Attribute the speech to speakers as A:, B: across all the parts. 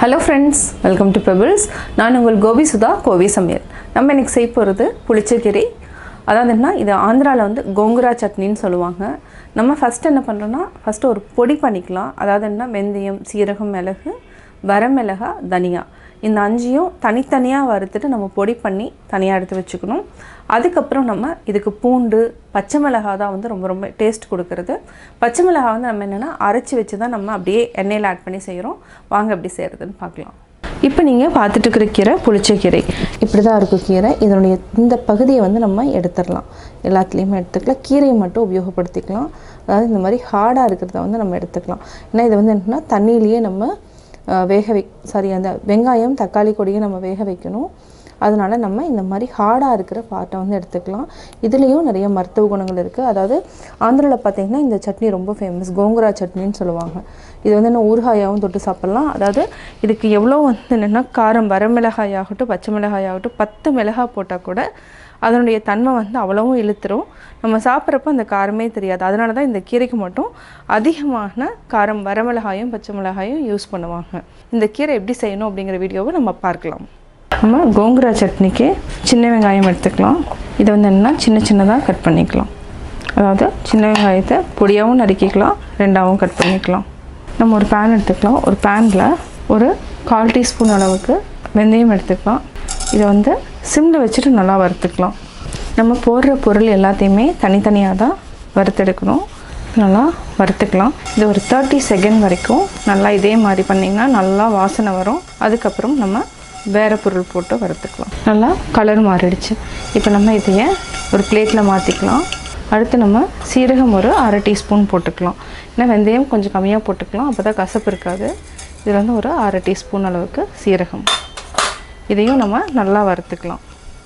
A: hello friends welcome to Pebbles நான் உங்கள் கோபி சுதா கோவி சமையல் நம்ம இன்னைக்கு செய்ய போகிறது புளிச்சக்கீரை அதாவது என்ன இது ஆந்திராவில் வந்து கோங்குரா சட்னின்னு சொல்லுவாங்க நம்ம ஃபஸ்ட் என்ன பண்ணுறோன்னா ஃபஸ்ட்டு ஒரு பொடி பண்ணிக்கலாம் அதாவது என்ன வெந்தயம் சீரகம் மிளகு வரமிளகா தனியா இந்த அஞ்சையும் தனித்தனியாக வறுத்துட்டு நம்ம பொடி பண்ணி தனியாக எடுத்து வச்சுக்கணும் அதுக்கப்புறம் நம்ம இதுக்கு பூண்டு பச்சை மிளகாய் தான் வந்து ரொம்ப ரொம்ப டேஸ்ட் கொடுக்கறது பச்சை மிளகாய் வந்து நம்ம என்னென்னா அரைச்சி வச்சு தான் நம்ம அப்படியே எண்ணெயில் ஆட் பண்ணி செய்கிறோம் வாங்க எப்படி செய்கிறதுன்னு பார்க்கலாம் இப்போ நீங்கள் பார்த்துட்டு இருக்கிற கீரை புளிச்சக்கீரை இப்படி தான் இருக்கும் கீரை இதனுடைய இந்த பகுதியை வந்து நம்ம எடுத்துடலாம் எல்லாத்துலேயுமே எடுத்துக்கலாம் கீரையை மட்டும் உபயோகப்படுத்திக்கலாம் அதாவது இந்த மாதிரி ஹார்டாக இருக்கிறத வந்து நம்ம எடுத்துக்கலாம் ஏன்னா இது வந்து என்னென்னா தண்ணியிலேயே நம்ம அஹ், வேக வை சாரி அந்த வெங்காயம் தக்காளி கொடியும் நம்ம வேக வைக்கணும் அதனால நம்ம இந்த மாதிரி ஹார்டாக இருக்கிற பார்ட்டை வந்து எடுத்துக்கலாம் இதுலேயும் நிறைய மருத்துவ குணங்கள் இருக்குது அதாவது ஆந்திராவில் பார்த்தீங்கன்னா இந்த சட்னி ரொம்ப ஃபேமஸ் கோங்குரா சட்னின்னு சொல்லுவாங்க இது வந்து என்ன ஊறுகாயாகவும் தொட்டு சாப்பிட்லாம் அதாவது இதுக்கு எவ்வளோ வந்து என்னென்னா காரம் வரமிளகாய் ஆகட்டும் பச்சை மிளகாய் ஆகட்டும் பத்து மிளகாய் போட்டால் கூட அதனுடைய தன்மை வந்து அவ்வளவும் இழுத்துரும் நம்ம சாப்பிட்றப்ப அந்த காரமே தெரியாது அதனால தான் இந்த கீரைக்கு மட்டும் அதிகமான காரம் வரமிளகாயும் பச்சை மிளகாயும் யூஸ் பண்ணுவாங்க இந்த கீரை எப்படி செய்யணும் அப்படிங்கிற வீடியோவை நம்ம பார்க்கலாம் நம்ம கோங்குரா சட்னிக்கு சின்ன வெங்காயம் எடுத்துக்கலாம் இதை வந்து என்னன்னா சின்ன சின்னதாக கட் பண்ணிக்கலாம் அதாவது சின்ன வெங்காயத்தை பொடியாகவும் நறுக்கிக்கலாம் ரெண்டாகவும் கட் பண்ணிக்கலாம் நம்ம ஒரு பேன் எடுத்துக்கலாம் ஒரு பேனில் ஒரு கால் டீஸ்பூன் அளவுக்கு வெந்தயம் எடுத்துக்கலாம் இதை வந்து சிம்மில் வச்சுட்டு நல்லா வறுத்துக்கலாம் நம்ம போடுற பொருள் எல்லாத்தையுமே தனித்தனியாக தான் வறுத்தெடுக்கணும் நல்லா வறுத்துக்கலாம் இது ஒரு தேர்ட்டி செகண்ட் வரைக்கும் நல்லா இதே மாதிரி பண்ணிங்கன்னா நல்லா வாசனை வரும் அதுக்கப்புறம் நம்ம வேறு பொருள் போட்டு வறுத்துக்கலாம் நல்லா கலர் மாறிடுச்சு இப்போ நம்ம இதையே ஒரு பிளேட்டில் மாற்றிக்கலாம் அடுத்து நம்ம சீரகம் ஒரு அரை டீஸ்பூன் போட்டுக்கலாம் ஏன்னா வெந்தயம் கொஞ்சம் கம்மியாக போட்டுக்கலாம் அப்போ தான் கசப்பு இருக்காது இதில் வந்து ஒரு அரை டீஸ்பூன் அளவுக்கு சீரகம் இதையும் நம்ம நல்லா வறுத்துக்கலாம்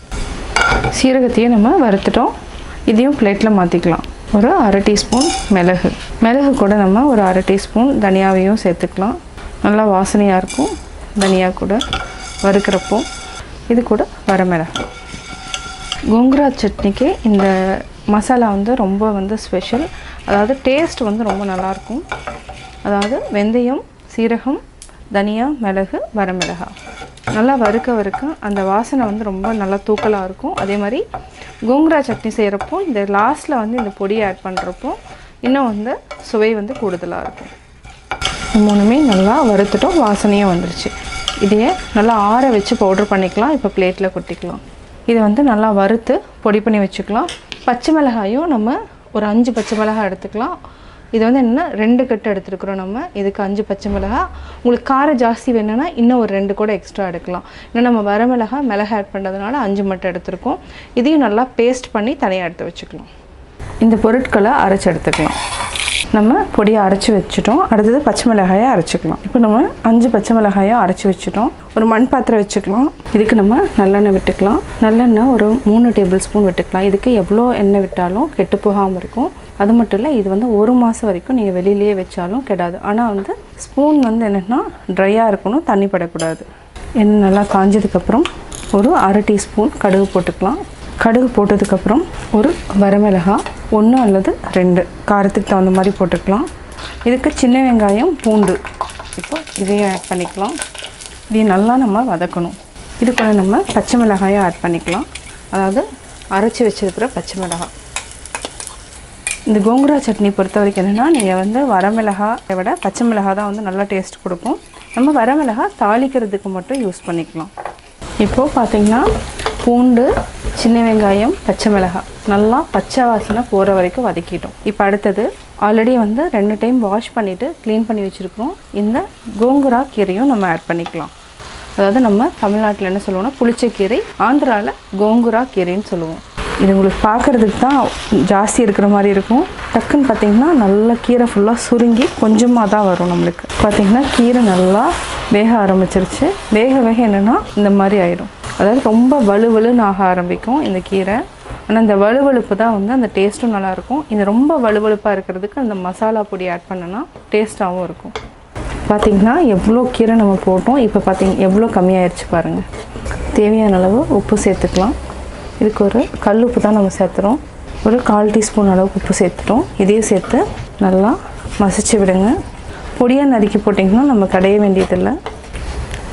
A: சீரகத்தையும் நம்ம வறுத்துட்டோம் இதையும் பிளேட்டில் மாற்றிக்கலாம் ஒரு அரை டீஸ்பூன் மிளகு மிளகு கூட நம்ம ஒரு அரை டீஸ்பூன் தனியாவையும் சேர்த்துக்கலாம் நல்லா வாசனையாக இருக்கும் தனியா கூட வறுக்கிறப்போ இது கூட வரமிளகு கோங்குரா சட்னிக்கு இந்த மசாலா வந்து ரொம்ப வந்து ஸ்பெஷல் அதாவது டேஸ்ட் வந்து ரொம்ப நல்லாயிருக்கும் அதாவது வெந்தயம் சீரகம் தனியா மிளகு வரமிளகா நல்லா வறுக்க வறுக்க அந்த வாசனை வந்து ரொம்ப நல்லா தூக்கலாக இருக்கும் அதே மாதிரி கோங்குரா சட்னி செய்கிறப்போ இந்த லாஸ்ட்டில் வந்து இந்த பொடியை ஆட் பண்ணுறப்போ இன்னும் வந்து சுவை வந்து கூடுதலாக இருக்கும் இது மூணுமே நல்லா வறுத்துட்டோம் வாசனையும் வந்துருச்சு இதையே நல்லா ஆற வச்சு பவுடர் பண்ணிக்கலாம் இப்போ பிளேட்டில் கொட்டிக்கலாம் இதை வந்து நல்லா வறுத்து பொடி பண்ணி வச்சுக்கலாம் பச்சை மிளகாயும் நம்ம ஒரு அஞ்சு பச்சை மிளகாய் எடுத்துக்கலாம் இது வந்து என்னென்னா ரெண்டு கட்டு எடுத்துருக்குறோம் நம்ம இதுக்கு அஞ்சு பச்சை மிளகாய் உங்களுக்கு காரம் ஜாஸ்தி வேணும்னா இன்னும் ஒரு ரெண்டு கூட எக்ஸ்ட்ரா எடுக்கலாம் இன்னும் நம்ம வரமிளகாய் மிளகா ஆட் பண்ணுறதுனால அஞ்சு மட்டும் எடுத்திருக்கோம் இதையும் நல்லா பேஸ்ட் பண்ணி தனியாக எடுத்து வச்சுக்கலாம் இந்த பொருட்களை அரைச்சி எடுத்துக்கலாம் நம்ம பொடியை அரைச்சி வச்சுட்டோம் அடுத்தது பச்சை மிளகாயை அரைச்சிக்கலாம் இப்போ நம்ம அஞ்சு பச்சை மிளகாயை அரைச்சி வச்சுட்டோம் ஒரு மண் பாத்திரம் வச்சுக்கலாம் இதுக்கு நம்ம நல்லெண்ணெய் விட்டுக்கலாம் நல்லெண்ணெய் ஒரு மூணு டேபிள் ஸ்பூன் விட்டுக்கலாம் இதுக்கு எவ்வளோ எண்ணெய் விட்டாலும் கெட்டு போகாமல் இருக்கும் அது மட்டும் இல்லை இது வந்து ஒரு மாதம் வரைக்கும் நீங்கள் வெளியிலேயே வச்சாலும் கெடாது ஆனால் வந்து ஸ்பூன் வந்து என்னென்னா ட்ரையாக இருக்கணும் தண்ணி படக்கூடாது எண்ணெய் நல்லா காஞ்சதுக்கப்புறம் ஒரு அரை டீஸ்பூன் கடுகு போட்டுக்கலாம் கடுகு போட்டதுக்கப்புறம் ஒரு வரமிளகாய் ஒன்று அல்லது ரெண்டு காரத்துக்கு தகுந்த மாதிரி போட்டுக்கலாம் இதுக்கு சின்ன வெங்காயம் பூண்டு இப்போ இதையும் ஆட் பண்ணிக்கலாம் இதையும் நல்லா நம்ம வதக்கணும் இது கூட நம்ம பச்சை மிளகாயும் ஆட் பண்ணிக்கலாம் அதாவது அரைச்சி வச்சிருக்கிற பச்சை மிளகாய் இந்த கோங்குரா சட்னி பொறுத்த வரைக்கும் என்னென்னா நீங்கள் வந்து வரமிளகாயை விட பச்சை மிளகாய் தான் வந்து நல்லா டேஸ்ட் கொடுக்கும் நம்ம வரமிளகாய் தாளிக்கிறதுக்கு மட்டும் யூஸ் பண்ணிக்கலாம் இப்போது பார்த்தீங்கன்னா பூண்டு சின்ன வெங்காயம் பச்சை மிளகாய் நல்லா பச்சை வாசனை போகிற வரைக்கும் வதக்கிட்டோம் இப்போ அடுத்தது ஆல்ரெடி வந்து ரெண்டு டைம் வாஷ் பண்ணிவிட்டு க்ளீன் பண்ணி வச்சுருக்கிறோம் இந்த கோங்குரா கீரையும் நம்ம ஆட் பண்ணிக்கலாம் அதாவது நம்ம தமிழ்நாட்டில் என்ன சொல்லுவோம்னா புளிச்சக்கீரை ஆந்திராவில் கோங்குரா கீரைன்னு சொல்லுவோம் இது உங்களுக்கு பார்க்குறதுக்கு தான் ஜாஸ்தி இருக்கிற மாதிரி இருக்கும் டக்குன்னு பார்த்தீங்கன்னா நல்லா கீரை ஃபுல்லாக சுருங்கி கொஞ்சமாக தான் வரும் நம்மளுக்கு பார்த்தீங்கன்னா கீரை நல்லா வேக ஆரம்பிச்சிருச்சு வேக வேக என்னென்னா இந்த மாதிரி ஆயிடும் அதாவது ரொம்ப வலுவலுன்னு ஆக ஆரம்பிக்கும் இந்த கீரை ஆனால் இந்த வலுவலுப்பு தான் வந்து அந்த டேஸ்ட்டும் நல்லாயிருக்கும் இது ரொம்ப வலுவலுப்பாக இருக்கிறதுக்கு அந்த மசாலா பொடி ஆட் பண்ணனா டேஸ்ட்டாகவும் இருக்கும் பார்த்தீங்கன்னா எவ்வளோ கீரை நம்ம போட்டோம் இப்போ பார்த்தீங்க எவ்வளோ கம்மியாயிருச்சு பாருங்கள் தேவையான அளவு உப்பு சேர்த்துக்கலாம் இதுக்கு ஒரு கல் உப்பு தான் நம்ம சேர்த்துறோம் ஒரு கால் டீஸ்பூன் அளவுக்கு உப்பு சேர்த்துட்டோம் இதையும் சேர்த்து நல்லா மசிச்சு விடுங்க பொடியாக நறுக்கி போட்டிங்கன்னா நம்ம கடைய வேண்டியதில்லை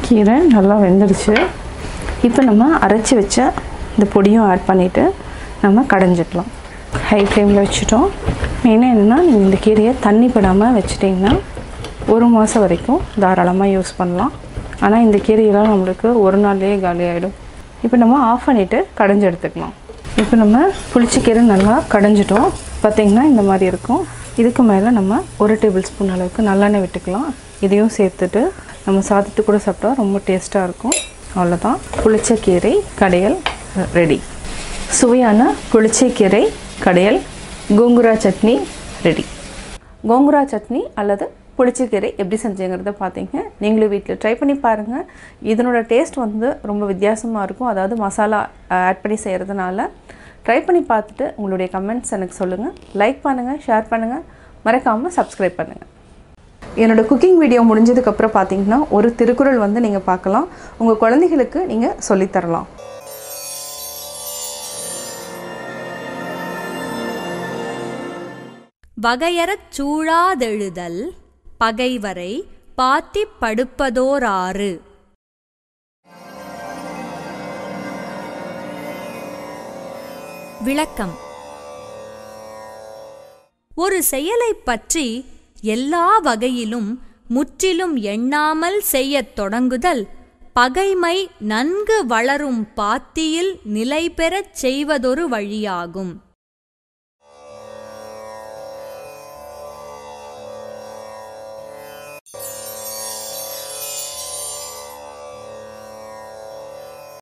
A: கீரை நல்லா வெந்துடுச்சு இப்போ நம்ம அரைச்சி வச்ச இந்த பொடியும் ஆட் பண்ணிவிட்டு நம்ம கடைஞ்சிக்கலாம் ஹை ஃப்ளேமில் வச்சுட்டோம் மெயினாக என்னென்னா நீங்கள் இந்த கீரையை தண்ணி படாமல் வச்சிட்டிங்கன்னா ஒரு மாதம் வரைக்கும் தாராளமாக யூஸ் பண்ணலாம் ஆனால் இந்த கீரையெல்லாம் நம்மளுக்கு ஒரு நாள்லேயே காலி ஆகிடும் இப்போ நம்ம ஆஃப் பண்ணிவிட்டு கடைஞ்சி எடுத்துக்கலாம் இப்போ நம்ம புளிச்சக்கீரை நல்லா கடைஞ்சிட்டோம் பார்த்திங்கன்னா இந்த மாதிரி இருக்கும் இதுக்கு மேலே நம்ம ஒரு டேபிள் ஸ்பூன் அளவுக்கு நல்லெண்ணெய் விட்டுக்கலாம் இதையும் சேர்த்துட்டு நம்ம சாதத்து கூட சாப்பிட்டா ரொம்ப டேஸ்ட்டாக இருக்கும் அவ்வளோதான் புளிச்சக்கீரை கடையல் ரெடி சுவையான புளிச்சக்கீரை கடையல் கோங்குரா சட்னி ரெடி கோங்குரா சட்னி அல்லது புளிச்சக்கீரை எப்படி செஞ்சேங்கிறத பார்த்தீங்க நீங்களும் வீட்டில் ட்ரை பண்ணி பாருங்கள் இதனோட டேஸ்ட் வந்து ரொம்ப வித்தியாசமாக இருக்கும் அதாவது மசாலா ஆட் பண்ணி செய்கிறதுனால ட்ரை பண்ணி பார்த்துட்டு உங்களுடைய கமெண்ட்ஸ் எனக்கு சொல்லுங்கள் லைக் பண்ணுங்கள் ஷேர் பண்ணுங்கள் மறக்காமல் சப்ஸ்கிரைப் பண்ணுங்கள் என்னோட குக்கிங் வீடியோ முடிஞ்சதுக்கப்புறம் பார்த்தீங்கன்னா ஒரு திருக்குறள் வந்து நீங்கள் பார்க்கலாம் உங்கள் குழந்தைகளுக்கு நீங்கள் சொல்லித்தரலாம்
B: வகையறச் சூழாதெழுதல் பகைவரை பாத்திப் படுப்பதோராறு விளக்கம் ஒரு செயலைப் பற்றி எல்லா வகையிலும் முற்றிலும் எண்ணாமல் செய்யத் தொடங்குதல் பகைமை நன்கு வளரும் பாத்தியில் நிலை பெறச் செய்வதொரு வழியாகும்